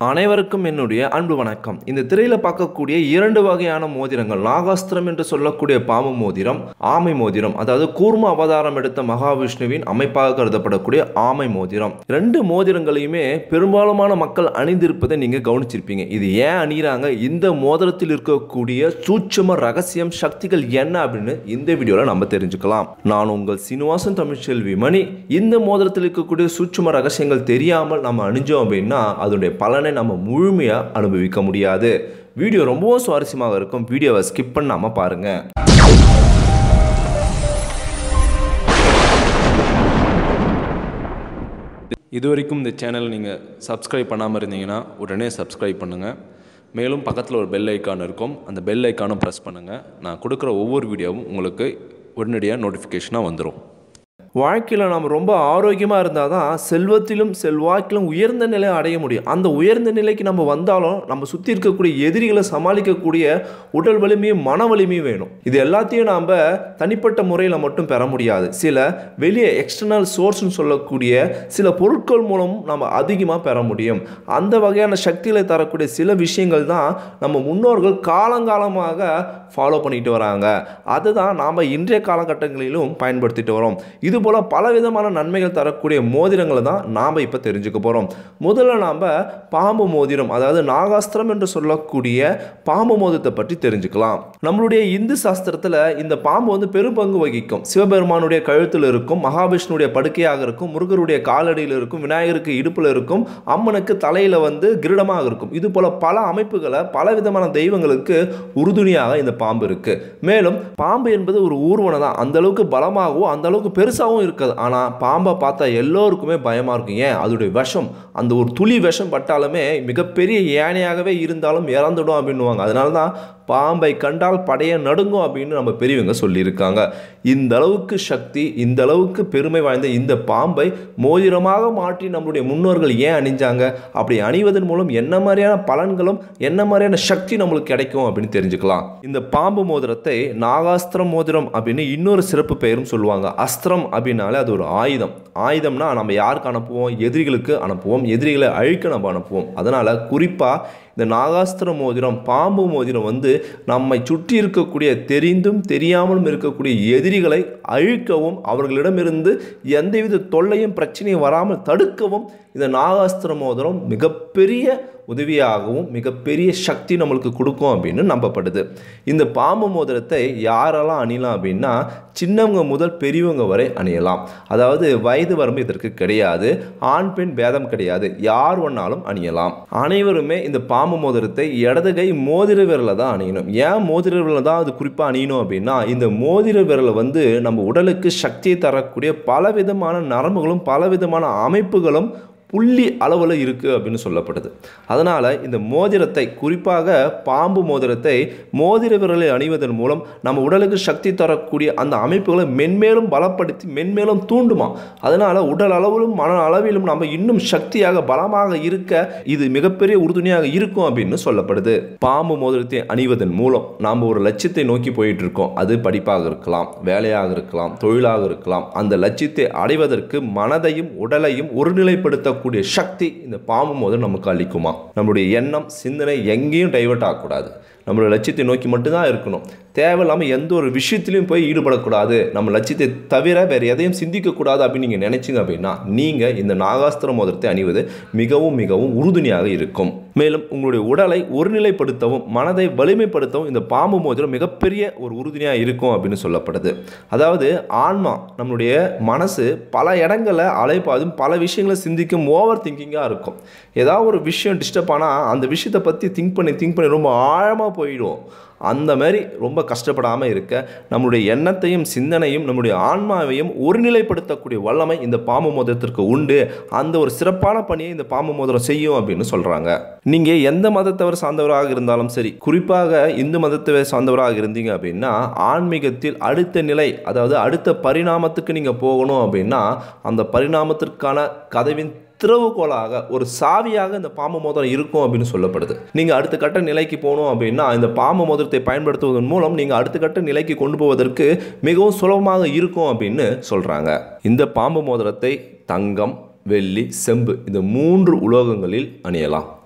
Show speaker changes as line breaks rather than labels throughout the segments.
அனைவருக்கும் என்னுடைய அன்பு வணக்கம் இந்த திரையில் பார்க்கக்கூடிய இரண்டு வகையான மோதிரங்கள் நாகாஸ்திரம் என்று சொல்லக்கூடிய பாம்பு மோதிரம் ஆமை மோதிரம் அதாவது கூர்ம அவதாரம் எடுத்த மகாவிஷ்ணுவின் அமைப்பாக கருதப்படக்கூடிய ஆமை மோதிரம் ரெண்டு மோதிரங்களையுமே பெரும்பாலுமான மக்கள் அணிந்திருப்பதை நீங்க கவனிச்சிருப்பீங்க இது ஏன் அணிகிறாங்க இந்த மோதிரத்தில் இருக்கக்கூடிய சூட்சும ரகசியம் சக்திகள் என்ன அப்படின்னு இந்த வீடியோவில் நம்ம தெரிஞ்சுக்கலாம் நான் உங்கள் சீனிவாசன் தமிழ்ச்செல்வி மணி இந்த மோதிரத்தில் இருக்கக்கூடிய சூட்சும ரகசியங்கள் தெரியாமல் நம்ம அணிஞ்சோம் அப்படின்னா அதனுடைய பலனை நம்ம முழுமையாக அனுபவிக்க முடியாது வீடியோ ரொம்பவும் சுவாரஸ்யமாக இருக்கும் வீடியோவை ஸ்கிப் பண்ணாமல் பாருங்கள்
இது வரைக்கும் இந்த சேனல் நீங்கள் சப்ஸ்கிரைப் பண்ணாமல் இருந்தீங்கன்னா உடனே சப்ஸ்கிரைப் பண்ணுங்கள் மேலும் பக்கத்தில் ஒரு பெல் ஐக்கான் இருக்கும் அந்த பெல் ஐக்கானும் ப்ரெஸ் பண்ணுங்கள் நான் கொடுக்குற ஒவ்வொரு வீடியோவும் உங்களுக்கு உடனடியாக நோட்டிஃபிகேஷனாக வந்துடும்
வாழ்க்கையில் நாம் ரொம்ப ஆரோக்கியமாக இருந்தால் தான் செல்வத்திலும் செல்வாக்கிலும் உயர்ந்த நிலையை அடைய முடியும் அந்த உயர்ந்த நிலைக்கு நம்ம வந்தாலும் நம்ம சுற்றி இருக்கக்கூடிய எதிரிகளை சமாளிக்கக்கூடிய உடல் வலிமையும் மன வலிமையும் வேணும் இது எல்லாத்தையும் நாம் தனிப்பட்ட முறையில் மட்டும் பெற முடியாது சில வெளியே எக்ஸ்டர்னல் சோர்ஸ்னு சொல்லக்கூடிய சில பொருட்கள் மூலம் நம்ம அதிகமாக பெற முடியும் அந்த வகையான சக்திகளை தரக்கூடிய சில விஷயங்கள் தான் நம்ம முன்னோர்கள் காலங்காலமாக ஃபாலோ பண்ணிட்டு வராங்க அதுதான் நாம் இன்றைய காலகட்டங்களிலும் பயன்படுத்திட்டு வரோம் இது போல் பலவிதமான நன்மைகள் தரக்கூடிய மோதிரங்களை தான் நாம் இப்போ தெரிஞ்சுக்க போகிறோம் முதல்ல நாம் பாம்பு மோதிரம் அதாவது நாகாஸ்திரம் என்று சொல்லக்கூடிய பாம்பு மோதிரத்தை பற்றி தெரிஞ்சுக்கலாம் நம்மளுடைய இந்து சாஸ்திரத்தில் இந்த பாம்பு வந்து பெரும் பங்கு வகிக்கும் சிவபெருமானுடைய கழுத்தில் இருக்கும் மகாவிஷ்ணுடைய படுக்கையாக இருக்கும் முருகருடைய காலடியில் இருக்கும் விநாயகருக்கு இடுப்பில் இருக்கும் அம்மனுக்கு தலையில் வந்து கிரீடமாக இருக்கும் இது போல பல அமைப்புகளை பல விதமான தெய்வங்களுக்கு உறுதுணையாக இந்த பாம்பு இருக்கு மேலும் பாம்பு என்பது ஒரு ஊர்வனம் தான் அந்த அளவுக்கு பலமாகவும் அந்த அளவுக்கு பெருசாகவும் இருக்காது ஆனால் பாம்பை பார்த்தா எல்லோருக்குமே பயமாக இருக்கும் ஏன் அதோடைய விஷம் அந்த ஒரு துளி விஷம் பட்டாலுமே மிகப்பெரிய யானையாகவே இருந்தாலும் இறந்துடும் அப்படின்னுவாங்க அதனால தான் பாம்பை கண்டால் படைய நடுங்கும் அப்படின்னு நம்ம பெரியவங்க சொல்லியிருக்காங்க இந்த அளவுக்கு சக்தி இந்த அளவுக்கு பெருமை வாய்ந்த இந்த பாம்பை மோதிரமாக மாற்றி நம்மளுடைய முன்னோர்கள் ஏன் அணிஞ்சாங்க அப்படி அணிவதன் மூலம் என்ன மாதிரியான பலன்களும் என்ன மாதிரியான சக்தி நம்மளுக்கு கிடைக்கும் அப்படின்னு தெரிஞ்சுக்கலாம் இந்த பாம்பு மோதிரத்தை நாகாஸ்திரம் மோதிரம் அப்படின்னு இன்னொரு சிறப்பு பெயரும் சொல்லுவாங்க அஸ்திரம் அப்படின்னாலே அது ஒரு ஆயுதம் ஆயுதம்னா நம்ம யாருக்கு அனுப்புவோம் எதிரிகளுக்கு அனுப்புவோம் எதிரிகளை அழிக்க நம்ம அனுப்புவோம் அதனால் குறிப்பாக இந்த நாகாஸ்திர மோதிரம் பாம்பு மோதிரம் வந்து நம்மை சுற்றி இருக்கக்கூடிய தெரிந்தும் தெரியாமலும் இருக்கக்கூடிய எதிரிகளை அழிக்கவும் அவர்களிடமிருந்து எந்தவித தொல்லையும் பிரச்சனையும் வராமல் தடுக்கவும் இந்த நாகாஸ்திர மோதிரம் மிகப்பெரிய உதவியாகவும் மிகப்பெரிய சக்தி நம்மளுக்கு கொடுக்கும் அப்படின்னு நம்பப்படுது இந்த பாம்பு மோதிரத்தை யாரெல்லாம் அணியலாம் அப்படின்னா சின்னவங்க முதல் பெரியவங்க வரை அணியலாம் அதாவது வயது வரம்பு இதற்கு கிடையாது ஆண் பெண் பேதம் கிடையாது யார் வேணாலும் அணியலாம் அனைவருமே இந்த பாம்பு மோதிரத்தை இடது கை மோதிர விரலை தான் அணியணும் ஏன் மோதிர விரலை தான் அது குறிப்பாக அணியணும் அப்படின்னா இந்த மோதிர விரலை வந்து நம்ம உடலுக்கு சக்தியை தரக்கூடிய பலவிதமான நரம்புகளும் பலவிதமான அமைப்புகளும் புள்ளி அளவில் இருக்குது அப்படின்னு சொல்லப்படுது அதனால் இந்த மோதிரத்தை குறிப்பாக பாம்பு மோதிரத்தை மோதிர விரலை அணிவதன் மூலம் நம்ம உடலுக்கு சக்தி தரக்கூடிய அந்த அமைப்புகளை மென்மேலும் பலப்படுத்தி மென்மேலும் தூண்டுமா அதனால் உடல் அளவிலும் மன அளவிலும் நம்ம இன்னும் சக்தியாக பலமாக இருக்க இது மிகப்பெரிய உறுதுணையாக இருக்கும் அப்படின்னு சொல்லப்படுது பாம்பு மோதிரத்தை அணிவதன் மூலம் நாம் ஒரு லட்சியத்தை நோக்கி போயிட்டு இருக்கோம் அது படிப்பாக இருக்கலாம் வேலையாக இருக்கலாம் தொழிலாக இருக்கலாம் அந்த லட்சியத்தை அடைவதற்கு மனதையும் உடலையும் ஒருநிலைப்படுத்த கூடிய சக்தி இந்த பாம்பு மோதிரம் நமக்கு அளிக்குமா நம்மளுடைய எண்ணம் சிந்தனை எங்கேயும் டைவர்ட் ஆகக்கூடாது நம்மளோட லட்சியத்தை நோக்கி மட்டும்தான் இருக்கணும் தேவையில்லாமல் எந்த ஒரு விஷயத்திலையும் போய் ஈடுபடக்கூடாது நம்ம லட்சியத்தை தவிர வேறு எதையும் சிந்திக்கக்கூடாது அப்படின்னு நீங்கள் நினைச்சிங்க அப்படின்னா நீங்கள் இந்த நாகாஸ்திர மோதிரத்தை அணிவது மிகவும் மிகவும் உறுதுணையாக இருக்கும் மேலும் உங்களுடைய உடலை ஒருநிலைப்படுத்தவும் மனதை வலிமைப்படுத்தவும் இந்த பாம்பு மோதிரம் மிகப்பெரிய ஒரு உறுதுணையாக இருக்கும் அப்படின்னு சொல்லப்படுது அதாவது ஆன்மா நம்மளுடைய மனசு பல இடங்களில் அலைப்பாதும் பல விஷயங்களை சிந்திக்கும் ஓவர் திங்கிங்காக இருக்கும் ஏதாவது ஒரு விஷயம் டிஸ்டர்ப் ஆனால் அந்த விஷயத்தை பற்றி திங்க் பண்ணி திங்க் பண்ணி ரொம்ப ஆழமாக போயிடும் அந்த மாதிரி ரொம்ப கஷ்டப்படாமல் இருக்க நம்மளுடைய எண்ணத்தையும் சிந்தனையும் நம்முடைய ஆன்மாவையும் ஒருநிலைப்படுத்தக்கூடிய வல்லமை இந்த பாம்பு மோதிரத்திற்கு உண்டு அந்த ஒரு சிறப்பான பணியை இந்த பாம்பு மோதிரம் செய்யும் அப்படின்னு சொல்கிறாங்க நீங்கள் எந்த மதத்தவர் சார்ந்தவராக இருந்தாலும் சரி குறிப்பாக இந்து மதத்தை சார்ந்தவராக இருந்தீங்க அப்படின்னா ஆன்மீகத்தில் அடுத்த நிலை அதாவது அடுத்த பரிணாமத்துக்கு நீங்கள் போகணும் அப்படின்னா அந்த பரிணாமத்திற்கான கதவின் திறவுகோலாக ஒரு சாவியாக இந்த பாம்பு மோதிரம் இருக்கும் அப்படின்னு சொல்லப்படுது நீங்கள் அடுத்த கட்ட நிலைக்கு போகணும் அப்படின்னா இந்த பாம்பு மோதிரத்தை பயன்படுத்துவதன் மூலம் நீங்கள் அடுத்த கட்ட நிலைக்கு கொண்டு போவதற்கு மிகவும் சுலபமாக இருக்கும் அப்படின்னு சொல்கிறாங்க இந்த பாம்பு மோதிரத்தை தங்கம் வெள்ளி செம்பு இந்த மூன்று உலோகங்களில் அணியலாம்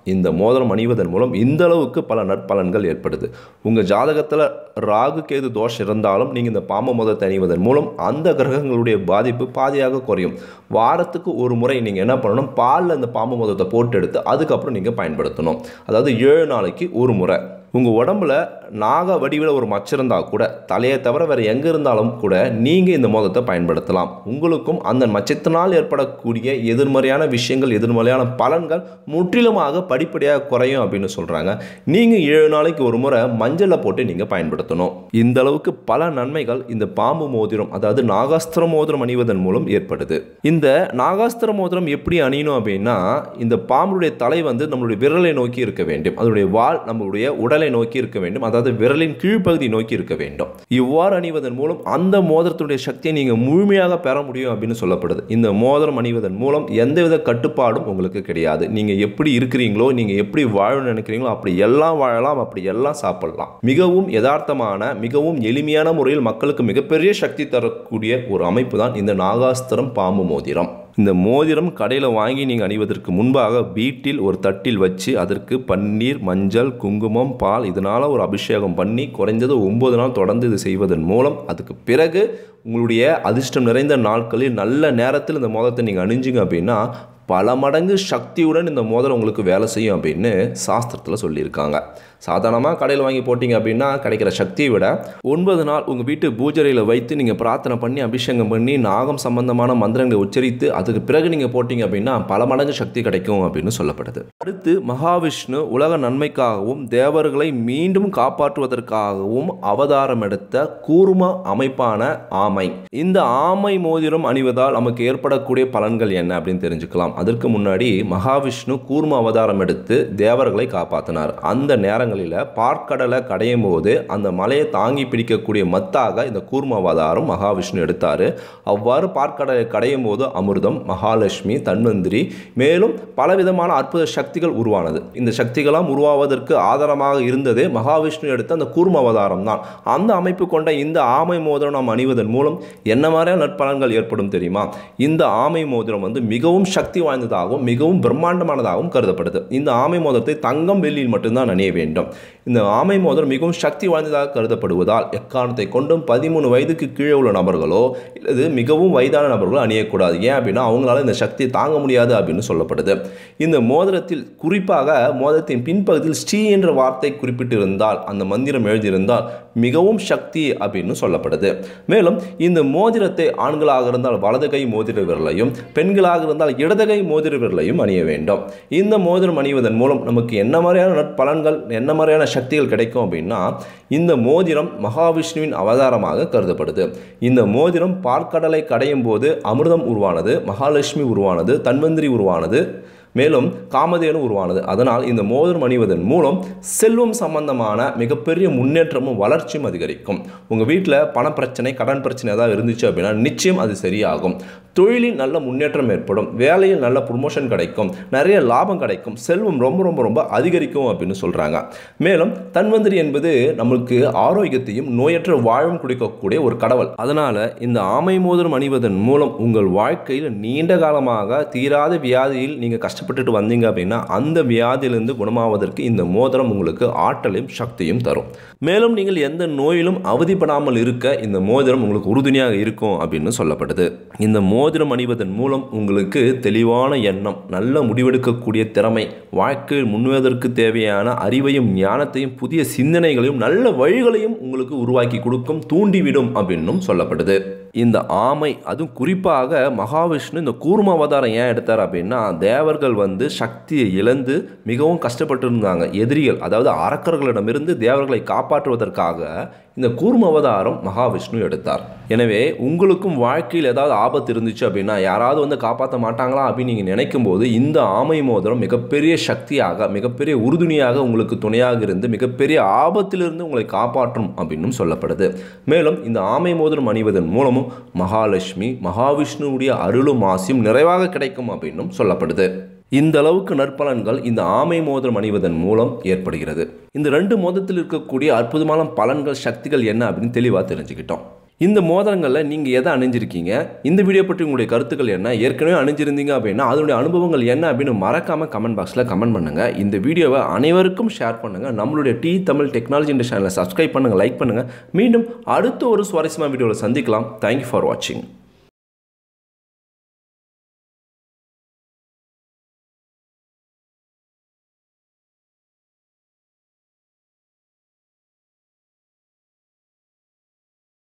இந்த மோதிரம் அணிவதன் மூலம் இந்த அளவுக்கு பல நற்பலன்கள் ஏற்படுது உங்கள் ஜாதகத்தில் ராகு கேது தோஷம் இருந்தாலும் நீங்கள் இந்த பாம்பு மோதிரத்தை அணிவதன் மூலம் அந்த கிரகங்களுடைய பாதிப்பு பாதியாக குறையும் வாரத்துக்கு ஒரு முறை நீங்கள் என்ன பண்ணணும் பாலில் இந்த பாம்பு மோதிரத்தை போட்டு எடுத்து அதுக்கப்புறம் நீங்கள் பயன்படுத்தணும் அதாவது ஏழு நாளைக்கு ஒரு முறை உங்கள் உடம்புல நாக வடிவில் ஒரு மச்சம் இருந்தால் கூட தலையை தவிர வேறு எங்கே இருந்தாலும் கூட நீங்கள் இந்த மோதத்தை பயன்படுத்தலாம் உங்களுக்கும் அந்த மச்சத்தினால் ஏற்படக்கூடிய எதிர்மறையான விஷயங்கள் எதிர்மறையான பலன்கள் முற்றிலுமாக படிப்படியாக குறையும் அப்படின்னு சொல்கிறாங்க நீங்கள் ஏழு நாளைக்கு ஒரு முறை மஞ்சளை போட்டு நீங்கள் பயன்படுத்தணும் இந்த அளவுக்கு பல நன்மைகள் இந்த பாம்பு மோதிரம் அதாவது நாகாஸ்திர மோதிரம் அணிவதன் மூலம் ஏற்படுது இந்த நாகாஸ்திர மோதிரம் எப்படி அணியணும் அப்படின்னா இந்த பாம்புடைய தலை வந்து நம்மளுடைய விரலை நோக்கி இருக்க வேண்டும் அதனுடைய வால் நம்மளுடைய உடலை நோக்கி இருக்க வேண்டும் அதாவது விரலின் கீழ்ப்பகுதி நோக்கி இருக்க வேண்டும் இவ்வாறு அணிவதன் மூலம் அந்த மோதிரத்துடைய சக்தியை நீங்கள் முழுமையாக பெற முடியும் அப்படின்னு சொல்லப்படுது இந்த மோதிரம் அணிவதன் மூலம் எந்தவித கட்டுப்பாடும் உங்களுக்கு கிடையாது நீங்கள் எப்படி இருக்கிறீங்களோ நீங்கள் எப்படி வாழணும்னு நினைக்கிறீங்களோ அப்படி எல்லாம் வாழலாம் அப்படி எல்லாம் சாப்பிடலாம் மிகவும் யதார்த்தமான மிகவும் எளிமையான முறையில் மக்களுக்கு மிகப்பெரிய சக்தி தரக்கூடிய ஒரு அமைப்பு தான் இந்த நாகாஸ்திரம் பாம்பு மோதிரம் இந்த மோதிரம் கடையில் வாங்கி நீங்கள் அணிவதற்கு முன்பாக வீட்டில் ஒரு தட்டில் வச்சு அதற்கு பன்னீர் மஞ்சள் குங்குமம் பால் இதனால் ஒரு அபிஷேகம் பண்ணி குறைஞ்சது ஒம்பது நாள் தொடர்ந்து இது செய்வதன் மூலம் அதுக்கு பிறகு உங்களுடைய அதிர்ஷ்டம் நிறைந்த நாட்களில் நல்ல நேரத்தில் இந்த மோதிரத்தை நீங்கள் அணிஞ்சிங்க அப்படின்னா பல மடங்கு சக்தியுடன் இந்த மோதிரம் உங்களுக்கு வேலை செய்யும் அப்படின்னு சாஸ்திரத்தில் சொல்லியிருக்காங்க சாதாரணமாக கடையில் வாங்கி போட்டிங்க அப்படின்னா கிடைக்கிற சக்தியை விட ஒன்பது நாள் உங்கள் வீட்டு பூஜரையில் வைத்து நீங்கள் பிரார்த்தனை பண்ணி அபிஷேகம் பண்ணி நாகம் சம்பந்தமான மந்திரங்களை உச்சரித்து அதுக்கு பிறகு நீங்கள் போட்டிங்க அப்படின்னா பல மடங்கு சக்தி கிடைக்கும் அப்படின்னு சொல்லப்படுது அடுத்து மகாவிஷ்ணு உலக நன்மைக்காகவும் தேவர்களை மீண்டும் காப்பாற்றுவதற்காகவும் அவதாரம் எடுத்த கூர்ம அமைப்பான ஆமை இந்த ஆமை மோதிரம் அணிவதால் நமக்கு ஏற்படக்கூடிய பலன்கள் என்ன அப்படின்னு தெரிஞ்சுக்கலாம் அதற்கு முன்னாடி மகாவிஷ்ணு கூர்ம அவதாரம் எடுத்து தேவர்களை காப்பாற்றினார் அந்த நேரங்களில் பார்க்கடலை கடையும் போது அந்த மலையை தாங்கி பிடிக்கக்கூடிய மத்தாக இந்த கூர்ம அவதாரம் மகாவிஷ்ணு எடுத்தார் அவ்வாறு பார்க்கடலை கடையும் போது அமிர்தம் மகாலட்சுமி தன்வந்திரி மேலும் பலவிதமான அற்புத சக்திகள் உருவானது இந்த சக்திகளாம் உருவாவதற்கு ஆதாரமாக இருந்தது மகாவிஷ்ணு எடுத்த அந்த கூர்ம அவதாரம் தான் அந்த அமைப்பு கொண்ட இந்த ஆமை மோதிரம் நாம் அணிவதன் மூலம் என்ன மாதிரியான நற்பலன்கள் ஏற்படும் தெரியுமா இந்த ஆமை மோதிரம் வந்து மிகவும் சக்தி வாய்ந்ததாகவும் மிகவும் பிரம்மாண்டமானதாகவும் கருதப்படுது இந்த ஆமை மோதிரத்தை தங்கம் வெள்ளியில் மட்டும்தான் அணிய வேண்டும் இந்த ஆமை மோதிரம் மிகவும் சக்தி வாய்ந்ததாக கருதப்படுவதால் எக்காரணத்தை கொண்டும் பதிமூணு வயதுக்கு கீழே உள்ள நபர்களோ அல்லது மிகவும் வயதான நபர்களோ அணியக்கூடாது ஏன் அப்படின்னா அவங்களால இந்த சக்தியை தாங்க முடியாது அப்படின்னு சொல்லப்படுது இந்த மோதிரத்தில் குறிப்பாக மோதிரத்தின் பின்பகுதியில் ஸ்ரீ என்ற வார்த்தை குறிப்பிட்டிருந்தால் அந்த மந்திரம் எழுதியிருந்தால் மிகவும் சக்தி அப்படின்னு சொல்லப்படுது மேலும் இந்த மோதிரத்தை ஆண்களாக இருந்தால் வலது கை மோதிர விரலையும் பெண்களாக இருந்தால் இடது கை மோதிர விரலையும் அணிய வேண்டும் இந்த மோதிரம் அணிவதன் மூலம் நமக்கு என்ன மாதிரியான நற்பலன்கள் என்ன மாதிரியான சக்திகள் கிடைக்கும் அப்படின்னா இந்த மோதிரம் மகாவிஷ்ணுவின் அவதாரமாக கருதப்படுது இந்த மோதிரம் பார்க்கடலை கடையும் போது அமிர்தம் உருவானது மகாலட்சுமி உருவானது தன்வந்திரி உருவானது மேலும் காமதேனு உருவானது அதனால் இந்த மோதிரம் அணிவதன் மூலம் செல்வம் சம்பந்தமான மிகப்பெரிய முன்னேற்றமும் வளர்ச்சியும் அதிகரிக்கும் உங்கள் வீட்டில் பணப்பிரச்சனை கடன் பிரச்சனை ஏதாவது இருந்துச்சு அப்படின்னா நிச்சயம் அது சரியாகும் தொழிலில் நல்ல முன்னேற்றம் ஏற்படும் வேலையில் நல்ல ப்ரொமோஷன் கிடைக்கும் நிறைய லாபம் கிடைக்கும் செல்வம் ரொம்ப ரொம்ப ரொம்ப அதிகரிக்கும் அப்படின்னு சொல்கிறாங்க மேலும் தன்வந்திரி என்பது நம்மளுக்கு ஆரோக்கியத்தையும் நோயற்ற வாழும் கொடுக்கக்கூடிய ஒரு கடவுள் அதனால் இந்த ஆமை மோதிரம் அணிவதன் மூலம் உங்கள் வாழ்க்கையில் நீண்ட காலமாக தீராத வியாதியில் நீங்கள் கஷ்டப்பட்டுட்டு வந்தீங்க அப்படின்னா அந்த வியாதியிலிருந்து குணமாவதற்கு இந்த மோதிரம் உங்களுக்கு ஆற்றலையும் சக்தியும் தரும் மேலும் நீங்கள் எந்த நோயிலும் அவதிப்படாமல் இருக்க இந்த மோதிரம் உங்களுக்கு உறுதுணையாக இருக்கும் அப்படின்னு சொல்லப்படுது இந்த மோதிரம் அணிவதன் மூலம் உங்களுக்கு தெளிவான எண்ணம் நல்ல முடிவெடுக்கக்கூடிய திறமை வாழ்க்கையில் முன்னுவதற்கு தேவையான அறிவையும் ஞானத்தையும் புதிய சிந்தனைகளையும் நல்ல வழிகளையும் உங்களுக்கு உருவாக்கி கொடுக்கும் தூண்டிவிடும் அப்படின்னும் சொல்லப்படுது இந்த ஆமை அதுவும் குறிப்பாக மகாவிஷ்ணு இந்த கூர்ம அவதாரம் ஏன் எடுத்தார் அப்படின்னா தேவர்கள் வந்து சக்தியை இழந்து மிகவும் கஷ்டப்பட்டு இருந்தாங்க எதிரிகள் அதாவது அரக்கர்களிடமிருந்து தேவர்களை காப்பாற்றுவதற்காக இந்த கூர்ம அவதாரம் மகாவிஷ்ணு எடுத்தார் எனவே உங்களுக்கும் வாழ்க்கையில் ஏதாவது ஆபத்து இருந்துச்சு அப்படின்னா யாராவது வந்து காப்பாற்ற மாட்டாங்களா அப்படின்னு நீங்கள் நினைக்கும் போது இந்த ஆமை மோதிரம் மிகப்பெரிய சக்தியாக மிகப்பெரிய உறுதுணையாக உங்களுக்கு துணையாக இருந்து மிகப்பெரிய ஆபத்திலிருந்து உங்களை காப்பாற்றும் அப்படின்னும் சொல்லப்படுது மேலும் இந்த ஆமை மோதிரம் அணிவதன் மூலமும் மகாலட்சுமி மகாவிஷ்ணுவுடைய அருளும் ஆசியும் நிறைவாக கிடைக்கும் அப்படின்னும் சொல்லப்படுது இந்த அளவுக்கு நற்பலன்கள் இந்த ஆமை மோதிரம் அணிவதன் மூலம் ஏற்படுகிறது இந்த ரெண்டு மோதத்தில் இருக்கக்கூடிய அற்புதமான பலன்கள் சக்திகள் என்ன அப்படின்னு தெளிவாக தெரிஞ்சுக்கிட்டோம் இந்த மோதிரங்களில் நீங்கள் எதை அணிஞ்சிருக்கீங்க இந்த வீடியோ பற்றி உங்களுடைய கருத்துக்கள் என்ன ஏற்கனவே அணிஞ்சிருந்தீங்க அப்படின்னா அதனுடைய அனுபவங்கள் என்ன அப்படின்னு மறக்காமல் கமெண்ட் பாக்ஸில் கமெண்ட் பண்ணுங்கள் இந்த வீடியோவை அனைவருக்கும் ஷேர் பண்ணுங்கள் நம்மளுடைய டி தமிழ் டெக்னாலஜி இந்த சேனலை சப்ஸ்கிரைப் பண்ணுங்கள் லைக் பண்ணுங்கள் மீண்டும் அடுத்த ஒரு சுவாரஸ்யமான வீடியோவில் சந்திக்கலாம் தேங்க்யூ ஃபார் வாட்சிங்